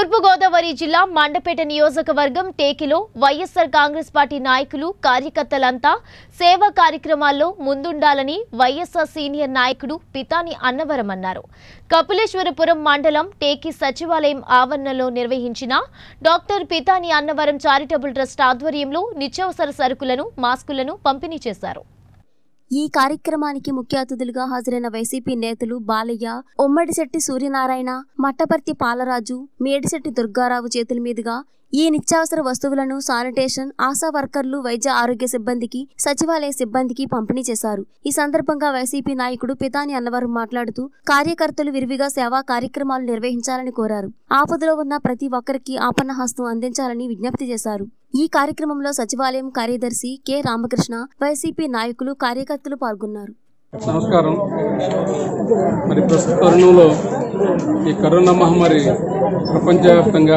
తూర్పుగోదావరి జిల్లా మండపేట నియోజకవర్గం టేకిలో వైఎస్సార్ కాంగ్రెస్ పార్టీ నాయకులు కార్యకర్తలంతా సేవా కార్యక్రమాల్లో ముందుండాలని వైఎస్సార్ సీనియర్ నాయకుడు పితాని అన్నవరం అన్నారు కపిలేశ్వరపురం మండలం టేకి సచివాలయం ఆవరణలో నిర్వహించిన doctor Pitani Annavaram charitable trust ఆధ్వర్యంలో నిత్యావసర సరుకులను మాస్కులను పంపిణీ చేశారు ఈ కార్యక్రమానికి ముఖ్య అతిథులుగా హాజరైన వైసీపీ నేతలు బాలయ్య ఉమ్మడిశెట్టి సూర్యనారాయణ మట్టపర్తి పాలరాజు మేడిశెట్టి దుర్గారావు చేతుల మీదుగా ఈ నిత్యావసర వస్తువులను శానిటేషన్ ఆశా వర్కర్లు వైద్య ఆరోగ్య సిబ్బందికి సచివాలయ సిబ్బందికి పంపిణీ చేశారు ఈ సందర్భంగా వైసీపీ నాయకుడు పితాని అన్నవరం మాట్లాడుతూ కార్యకర్తలు విరివిగా సేవా కార్యక్రమాలు నిర్వహించాలని కోరారు ఆపదలో ఉన్న ప్రతి ఒక్కరికి ఆపన్న హస్తం అందించాలని విజ్ఞప్తి చేశారు ఈ కార్యక్రమంలో సచివాలయం కార్యదర్శి కె రామకృష్ణ వైసీపీ నాయకులు కార్యకర్తలు పాల్గొన్నారు నమస్కారం మరి ప్రస్తుత తరుణంలో ఈ కరోనా మహమ్మారి ప్రపంచవ్యాప్తంగా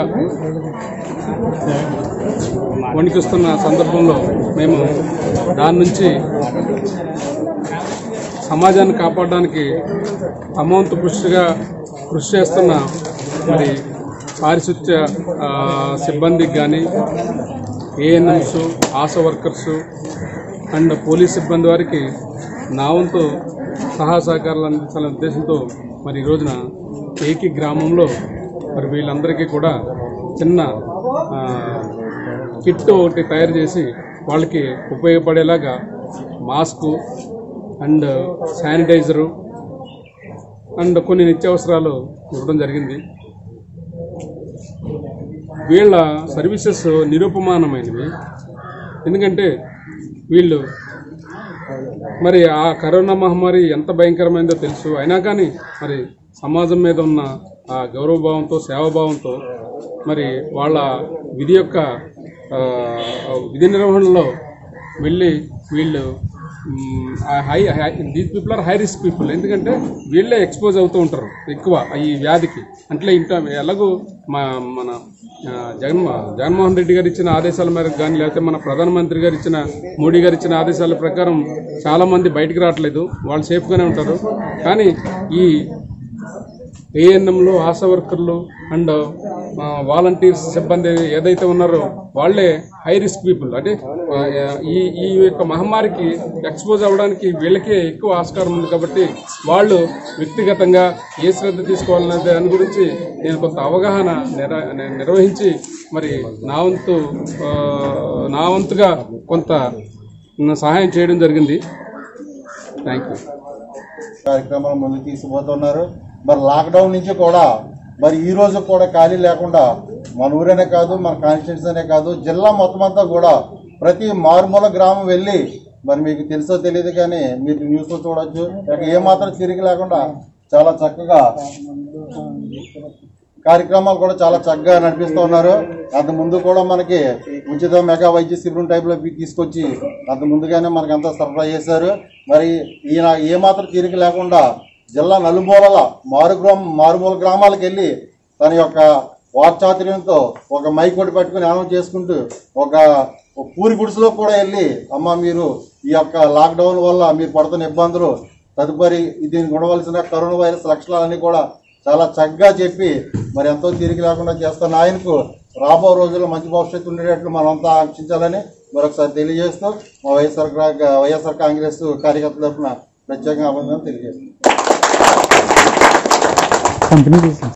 వణికిస్తున్న సందర్భంలో మేము దాని నుంచి సమాజాన్ని కాపాడడానికి అమౌంట్ కృషిగా కృషి చేస్తున్న మరి పారిశుద్ధ్య ఆ, సిబ్బందికి కానీ ANMs Asha workers and police సిబ్బంది వారికి నా వంతు సహా సహకారాలు అందించాలనే ఉద్దేశంతో మరి ఈ రోజున ఏకి గ్రామంలో మరి వీళ్ళందరికీ కూడా చిన్న ఆ, కిట్ ఒకటి తయారు చేసి వాళ్ళకి ఉపయోగపడేలాగా మాస్కు అండ్ శానిటైజరు అండ్ కొన్ని నిత్యావసరాలు ఇవ్వడం జరిగింది వీళ్ళ సర్వీసెస్ నిరుపమానమైనవి ఎందుకంటే వీళ్ళు మరి ఆ కరోనా మహమ్మారి ఎంత భయంకరమైందో తెలుసు అయినా కానీ మరి సమాజం మీద ఉన్న ఆ గౌరవభావంతో సేవాభావంతో మరి వాళ్ళ విధి యొక్క ఆ, విధి నిర్వహణలో వెళ్ళి వీళ్ళు మ్, ఆ high these people are high risk people ఎందుకంటే వీళ్ళే ఎక్స్పోజ్ అవుతూ ఉంటారు ఎక్కువ ఈ వ్యాధికి అంటే ఇంట ఎలాగూ మా మన ఆ, జగన్ జగన్మోహన్ రెడ్డి గారు ఇచ్చిన ఆదేశాల మేరకు కానీ లేకపోతే మన ప్రధానమంత్రి గారు ఇచ్చిన మోడీ గారు ఇచ్చిన ఆదేశాల ప్రకారం చాలామంది బయటికి రావట్లేదు వాళ్ళు సేఫ్గానే ఉంటారు కానీ ఈ ఏఎన్ఎంలు ఆశా వర్కర్లు అండ్ వాలంటీర్స్ సిబ్బంది ఏదైతే ఉన్నారో వాళ్ళే హై రిస్క్ పీపుల్ అంటే ఆ, ఈ ఈ యొక్క మహమ్మారికి ఎక్స్పోజ్ అవ్వడానికి వీళ్ళకే ఎక్కువ ఆస్కారం ఉంది కాబట్టి వాళ్ళు వ్యక్తిగతంగా ఏ శ్రద్ధ తీసుకోవాలనే దాని గురించి నేను కొంత అవగాహన నిర- నిర్వహించి మరి నా వంతు ఆ, నా వంతుగా కొంత సహాయం చేయడం జరిగింది థ్యాంక్ యూ కార్యక్రమాలు ముందు తీసుకుపోతున్నారు మరి లాక్డౌన్ నుంచి కూడా మరి ఈ రోజు కూడా ఖాళీ లేకుండా మన ఊరనే కాదు మన కాన్స్టిట్యూన్స్ అనే కాదు జిల్లా మొత్తం అంతా కూడా ప్రతి మారుమూల గ్రామం వెళ్ళి మరి మీకు తెలుసో తెలియదు కానీ మీరు న్యూస్లో చూడొచ్చు ఇక ఏమాత్రం తిరిగి లేకుండా చాలా చక్కగా కార్యక్రమాలు కూడా చాలా చక్కగా నడిపిస్తూ ఉన్నారు అంత ముందు కూడా మనకి ఉచిత మెగా వైద్య శిబిరం టైప్లో తీసుకొచ్చి అంత ముందుగానే మనకి అంతా సరఫరా చేశారు మరి ఈయన ఏమాత్రం తీరిక లేకుండా జిల్లా నలుమూలల మారు గ్రామ మారుమూల గ్రామాలకు వెళ్ళి తన యొక్క వాక్చాతుర్యంతో ఒక మైక్ ఒకటి పట్టుకుని అనౌన్స్ చేసుకుంటూ ఒక ఒక పూరి గుడిసెలో కూడా వెళ్ళి అమ్మ మీరు ఈ యొక్క లాక్డౌన్ వల్ల మీరు పడుతున్న ఇబ్బందులు తదుపరి దీనికి ఉండవలసిన కరోనా వైరస్ లక్షణాలన్నీ కూడా చాలా చక్కగా చెప్పి మరి ఎంతో తీరిక లేకుండా చేస్తున్న ఆయనకు రాబో రోజుల్లో మంచి భవిష్యత్తు ఉండేటట్లు మనమంతా ఆశించాలని మరొకసారి తెలియజేస్తూ మా వైఎస్ఆర్ కా- వైఎస్ఆర్ కాంగ్రెస్ కార్యకర్తల తరఫున ప్రత్యేకంగా అభినందనలు తెలియజేస్తున్నాం